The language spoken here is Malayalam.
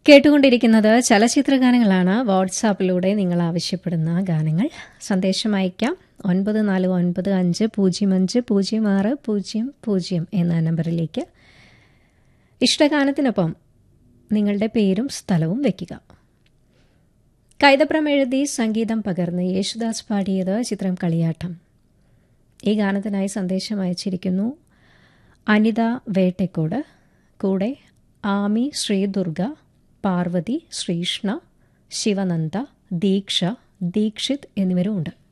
കേട്ടുകൊണ്ടിരിക്കുന്നത് ചലച്ചിത്ര ഗാനങ്ങളാണ് വാട്സാപ്പിലൂടെ നിങ്ങൾ ആവശ്യപ്പെടുന്ന ഗാനങ്ങൾ സന്ദേശം അയക്കാം ഒൻപത് നാല് ഒൻപത് അഞ്ച് പൂജ്യം അഞ്ച് പൂജ്യം ആറ് പൂജ്യം പൂജ്യം എന്ന നമ്പറിലേക്ക് ഇഷ്ടഗാനത്തിനൊപ്പം നിങ്ങളുടെ പേരും സ്ഥലവും വയ്ക്കുക കൈതപ്രം എഴുതി സംഗീതം പകർന്ന് യേശുദാസ് പാടിയത് ചിത്രം കളിയാട്ടം ഈ ഗാനത്തിനായി സന്ദേശം അയച്ചിരിക്കുന്നു അനിത വേട്ടക്കോട് കൂടെ ആമി ശ്രീദുർഗ പാർവതി ശ്രീഷ്ണ ശിവനന്ദ ദീക്ഷ ദീക്ഷിത് എന്നിവരുമുണ്ട്